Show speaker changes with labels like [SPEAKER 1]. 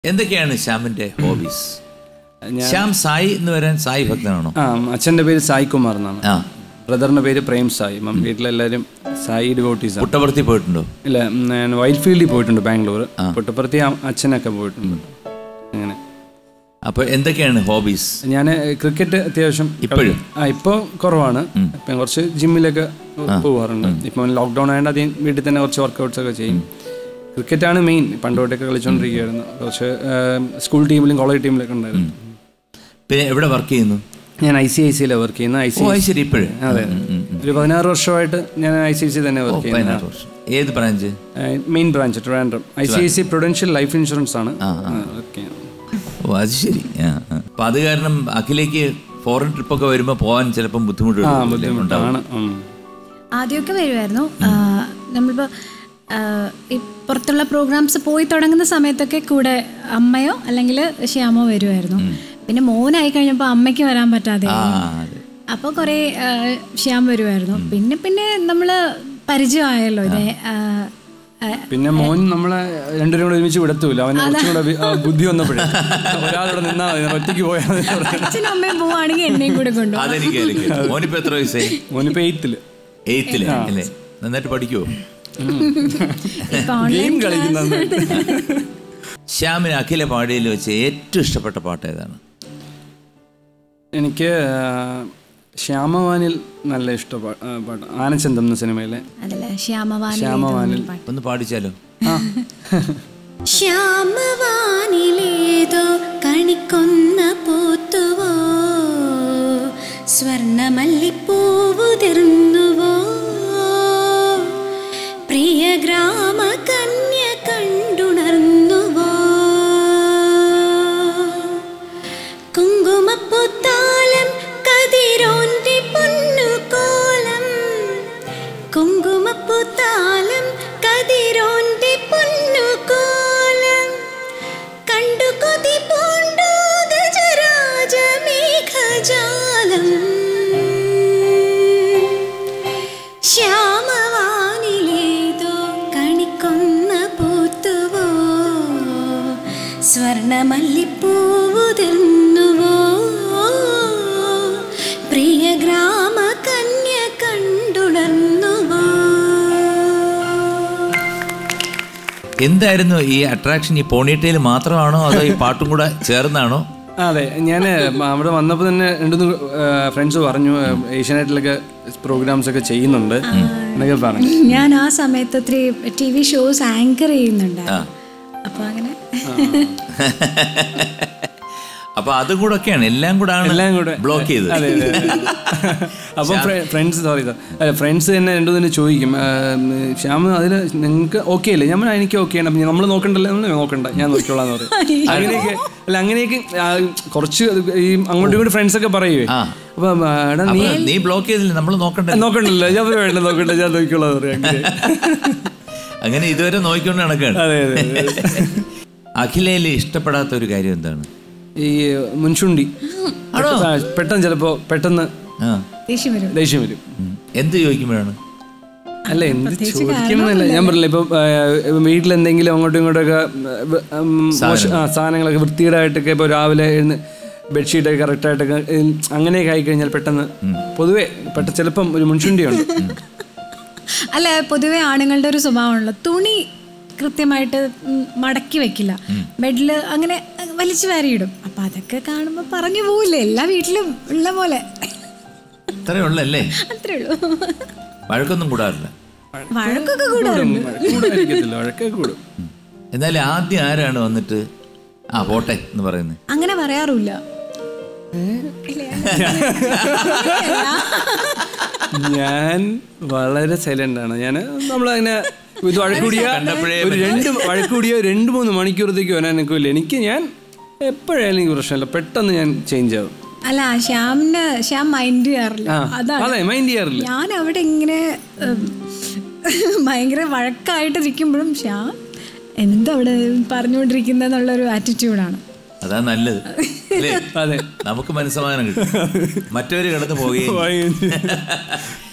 [SPEAKER 1] എന്തൊക്കെയാണ് ശ്യാമിന്റെ ഹോബീസ്
[SPEAKER 2] ഞാൻ
[SPEAKER 1] ശ്യാം സായി എന്ന് വരാൻ സായി ഭക്തനാണോ
[SPEAKER 2] ആ അച്ഛൻ്റെ പേര് സായി കുമാർ എന്നാണ്
[SPEAKER 1] ആ
[SPEAKER 2] ബ്രദറിന്റെ പേര് പ്രേം സായി മം വീട്ടിലെല്ലാവരും സായി ഡിവോട്ടീസ് ആണ്
[SPEAKER 1] പുട്ടപർത്തി പോയിട്ടുണ്ടോ
[SPEAKER 2] ഇല്ല ഉം, ഞാൻ വൈറ്റ് ഫീൽഡിൽ പോയിട്ടുണ്ട് ബാംഗ്ലൂർ പുട്ടപ്പുറത്തി ആ- അച്ഛനൊക്കെ പോയിട്ടുണ്ട് അങ്ങനെ
[SPEAKER 1] അപ്പൊ എന്തൊക്കെയാണ് ഹോബീസ്
[SPEAKER 2] ഞാൻ ക്രിക്കറ്റ് അത്യാവശ്യം
[SPEAKER 1] ഇപ്പോഴും?
[SPEAKER 2] ആ ഇപ്പോൾ കുറവാണ് ഇപ്പം കുറച്ച് ജിമ്മിലൊക്കെ പോവാറുണ്ട് ഇപ്പം ലോക്ക്ഡൗൺ ആയതുകൊണ്ട് അധികം വീട്ടിൽ തന്നെ കുറച്ച് വർക്കൗട്ട്സ് ഒക്കെ ചെയ്യും ക്രിക്കറ്റാണ് മെയിൻ പണ്ട് തൊട്ടൊക്കെ കളിച്ചുകൊണ്ടിരിക്കുകയായിരുന്നു കുറച്ച് സ്കൂൾ ടീമിലും കോളേജ് ടീമിലൊക്കെ ഉണ്ടായിരുന്നു
[SPEAKER 1] പിന്നെ എവിടെ വർക്ക് ചെയ്യുന്നു
[SPEAKER 2] ഞാൻ ഐ സി ഐ സിയിലാണ് വർക്ക് ചെയ്യുന്നത് ഐ സി
[SPEAKER 1] ഓ അത് ശരി ഇപ്പോഴും
[SPEAKER 2] അതെ ഒരു പതിനാറ് വർഷമായിട്ട് ഞാൻ ഐ സി ഐ സി തന്നെ വർക്ക് ചെയ്യുന്നത്
[SPEAKER 1] പതിനാറ് വർഷം ഏത് branch
[SPEAKER 2] main branch Trivandrum I C I C prudential life insurance ആണ് വർക്ക് ചെയ്യുന്നത്
[SPEAKER 1] ഓ അത് ശരി ആ ആ. അപ്പൊ അത് കാരണം അഖിലേക്ക് ഫോറിൻ ട്രിപ്പൊക്കെ വരുമ്പോൾ പോകാൻ ചിലപ്പം ബുദ്ധിമുട്ട്
[SPEAKER 2] ആ
[SPEAKER 1] ഉണ്ടാവും.
[SPEAKER 2] ബുദ്ധിമുട്ടാണ് ഉം.
[SPEAKER 3] ആദ്യമൊക്കെ വരുമായിരുന്നു ആ, നമ്മളിപ്പോൾ ആ, ഈ പുറത്തുള്ള പ്രോഗ്രാംസ് പോയി തുടങ്ങുന്ന സമയത്തൊക്കെ കൂടെ അമ്മയോ അല്ലെങ്കിൽ ശ്യാമോ വരുമായിരുന്നു പിന്നെ മോനായി കഴിഞ്ഞപ്പോൾ അമ്മയ്ക്ക് വരാൻ പറ്റാതെ
[SPEAKER 1] ആ അതെ
[SPEAKER 3] അപ്പോൾ കുറേ ആ, ശ്യാം വരുമായിരുന്നു പിന്നെ പിന്നെ നമ്മൾ പരിചയമായല്ലോ ഇതേ ആ, ആ,
[SPEAKER 2] പിന്നെ മോൻ നമ്മളെ രണ്ടുപേരും കൂടെ ഒരുമിച്ച് വിടത്തൂല അവന് കുറച്ചും കൂടെ വി- ആ, ബുദ്ധി വന്നപ്പോഴേ ഒരാളോടെ നിന്നാ മതി ഞാൻ ഒറ്റയ്ക്ക് പോയാൽ മതി എന്ന് പറഞ്ഞു.
[SPEAKER 3] അച്ഛനും അമ്മയും പോവാണെങ്കിൽ എന്നെയും കൂടെ കൊണ്ടുപോകും
[SPEAKER 1] അതെനിക്ക് എനിക്ക് മോനിപ്പോ എത്ര വയസ്സായി
[SPEAKER 2] മോനിപ്പോ എയ്ത്തില്
[SPEAKER 1] എയ്ത്തില് അല്ലേ നന്നായിട്ട് പഠിക്കുവോ
[SPEAKER 3] ഇപ്പൊ ഓൺലൈൻ
[SPEAKER 2] ഗെയിം കളിക്കുന്ന
[SPEAKER 1] ശ്യാമിന് അഖില പാടിയിൽ വെച്ച് ഏറ്റവും ഇഷ്ടപ്പെട്ട പാട്ട് ഏതാണ്
[SPEAKER 2] എനിക്ക് ആ, ശ്യാമവാനിൽ നല്ല ഇഷ്ട പാട്ട് ആനച്ചന്തം എന്ന സിനിമയിലെ
[SPEAKER 3] അതല്ലേ ശ്യാമവാനി
[SPEAKER 2] ശ്യാമവാനിൽ
[SPEAKER 1] ഒന്ന് പാടിച്ചാലോ
[SPEAKER 2] ആ
[SPEAKER 4] ശ്യാമവാനിലേതോ കണിക്കൊന്ന പൂത്തുവോ സ്വർണമല്ലിപ്പൂവുതിർന്നുവോ പ്രിയ ഗ്രാമ കന്യ കണ്ടുണർന്നുവോ കുങ്കുമപ്പൂത്താലം കതിരോന്റെ പൊന്നുകോലം കുങ്കുമപ്പൂത്താലം കതിരോന്റെ പൊന്നുകോലം കണ്ടു കൊതി പൂണ്ടു ഗജരാജമേഘജാലം ശ്യാമവാനിലേതോ കണിക്കൊന്ന പൂത്തുവോ സ്വർണമല്ലിപ്പൂവുതിർന്നുവോ പ്രിയ ഗ്രാമ കന്യ കണ്ടുണർന്നുവോ
[SPEAKER 1] എന്തായിരുന്നു ഈ അട്രാക്ഷൻ ഈ പോണിട്ടയിൽ മാത്രമാണോ അതോ ഈ പാട്ടും കൂടെ ചേർന്നാണോ
[SPEAKER 2] അതെ ഞാൻ അവിടെ വന്നപ്പോൾ തന്നെ രണ്ടു ഫ്രണ്ട്സ് പറഞ്ഞു ആ, ഏഷ്യാനെറ്റിലൊക്കെ പ്രോഗ്രാംസ് ഒക്കെ ചെയ്യുന്നുണ്ട് എന്നൊക്കെ പറഞ്ഞു
[SPEAKER 3] ഞാൻ ആ സമയത്ത് ഒത്തിരി ടി വി ഷോസ് ആങ്കർ ചെയ്യുന്നുണ്ടായിരുന്നു അപ്പൊ അങ്ങനെ
[SPEAKER 1] അപ്പൊ അതും കൂടെ ഒക്കെയാണ് എല്ലാം കൂടെ
[SPEAKER 2] എല്ലാം കൂടെ
[SPEAKER 1] ബ്ലോക്ക് ചെയ്ത്
[SPEAKER 2] അതെ അതെ അപ്പം ഫ്രണ്ട്സ് സോറി അല്ല ഫ്രണ്ട്സ് തന്നെ രണ്ടു തന്നെ ചോദിക്കും ആ, ഉം, ശ്യാം അതിൽ നിങ്ങൾക്ക് ഓക്കെ അല്ലേ ഞാൻ പറഞ്ഞു, എനിക്ക് ഓക്കെ ആണ് അപ്പം നമ്മൾ നോക്കണ്ടല്ലോ നമ്മൾ നോക്കണ്ട ഞാൻ നോക്കിക്കോളാം എന്ന് പറയും അങ്ങനെയൊക്കെ അല്ല അങ്ങനെയൊക്കെ ആ, കുറച്ച് ഈ അങ്ങോട്ടും ഇങ്ങോട്ടും ഫ്രണ്ട്സ് ഒക്കെ പറയുവേ
[SPEAKER 1] ആ.
[SPEAKER 2] അപ്പം ആ, എടാ നീ
[SPEAKER 1] അപ്പൊ നീ ബ്ലോക്ക് ചെയ്തില്ല നമ്മൾ നോക്കണ്ടേ
[SPEAKER 2] നോക്കണ്ടല്ലോ ഞാൻ പറഞ്ഞു, വേണ്ട നോക്കണ്ട ഞാൻ നോക്കിക്കോളാം എന്ന് പറയും അങ്ങനെ.
[SPEAKER 1] അങ്ങനെ ഇതുവരെ നോക്കിക്കൊണ്ട് നടക്കുകയാണ്
[SPEAKER 2] അതെ അതെ അതെ.
[SPEAKER 1] അഖിലയിൽ ഇഷ്ടപ്പെടാത്ത ഒരു കാര്യം എന്താണ്
[SPEAKER 2] ഈ മുൻചുണ്ടി പെട്ടെന്ന് ആ, പെട്ടെന്ന് ചിലപ്പോ പെട്ടെന്ന്
[SPEAKER 1] ആ
[SPEAKER 3] ദേഷ്യം വരും
[SPEAKER 2] ദേഷ്യം വരും
[SPEAKER 1] ഉം. എന്ത് ചോദിക്കുമ്പോഴാണ്
[SPEAKER 2] അല്ല എന്ത് ചോദിക്കണമെന്നല്ല ഞാൻ പറഞ്ഞില്ല ഇപ്പൊ വീട്ടിൽ എന്തെങ്കിലും അങ്ങോട്ടും ഇങ്ങോട്ടൊക്കെ ഉം, മോശം- ആ, സാധനങ്ങളൊക്കെ വൃത്തികേടായിട്ടൊക്കെ ഇപ്പൊ രാവിലെ എഴുന്ന് ബെഡ്ഷീറ്റൊക്കെ കറക്റ്റായിട്ടൊക്കെ ഉം, അങ്ങനെയൊക്കെ ആയി കഴിഞ്ഞാൽ പെട്ടെന്ന് പൊതുവെ പെട്ടെന്ന് ചിലപ്പം ഒരു മുൻചുണ്ടിയുണ്ട്
[SPEAKER 3] അല്ല പൊതുവെ ആണുങ്ങളുടെ ഒരു സ്വഭാവമാണല്ലോ തുണി കൃത്യമായിട്ട് ഉം മടക്കി വെക്കില്ല ബെഡിൽ അങ്ങനെ വലിച്ചു വാരിയിടും അപ്പൊ അതൊക്കെ കാണുമ്പോ പറഞ്ഞു പോവില്ലേ എല്ലാ വീട്ടിലും ഉള്ള പോലെ
[SPEAKER 1] അത്രേ ഉള്ളല്ലേ
[SPEAKER 3] അത്രേ ഉള്ളൂ
[SPEAKER 1] വഴക്കൊന്നും കൂടാറില്ല
[SPEAKER 3] വഴക്കൊക്കെ കൂടാറുണ്ട്
[SPEAKER 2] കൂടാതിരിക്കത്തില്ല വഴക്കെ കൂടും
[SPEAKER 1] എന്നാലും ആദ്യം ആരാണ് വന്നിട്ട് ആ പോട്ടെ എന്ന് പറയുന്നത്
[SPEAKER 3] അങ്ങനെ പറയാറില്ല ഇല്ല,
[SPEAKER 2] ഞാൻ വളരെ സൈലന്റ് ആണ് ഞാൻ നമ്മളതിനെ ഇത് വഴക്കൂടിയ ഒരു രണ്ട് വഴക്കൂടിയ രണ്ട് മൂന്ന് മണിക്കൂറത്തേക്ക് വരാൻ നിൽക്കില്ല എനിക്ക് ഞാൻ എപ്പോഴായാലും എനിക്ക് പ്രശ്നമില്ല പെട്ടെന്ന് ഞാൻ ചേഞ്ച് ആവും
[SPEAKER 3] അല്ല ശ്യാമിന് ശ്യാം മൈൻഡ് ചെയ്യാറില്ല
[SPEAKER 2] ആ,
[SPEAKER 3] അതാണ്
[SPEAKER 2] അതെ മൈൻഡ് ചെയ്യാറില്ല
[SPEAKER 3] ഞാൻ അവിടെ ഇങ്ങനെ ഉം, ഭയങ്കര വഴക്കായിട്ട് ഇരിക്കുമ്പോഴും ശ്യാം എന്താ അവിടെ പറഞ്ഞുകൊണ്ടിരിക്കുന്നെന്നുള്ളൊരു ആറ്റിറ്റ്യൂഡാണ്
[SPEAKER 1] അതാ നല്ലത് അല്ലേ
[SPEAKER 2] അതെ
[SPEAKER 1] നമുക്ക് മനസ്സമാധാനം കിട്ടും മറ്റവര് കിടന്നു പോവുകയും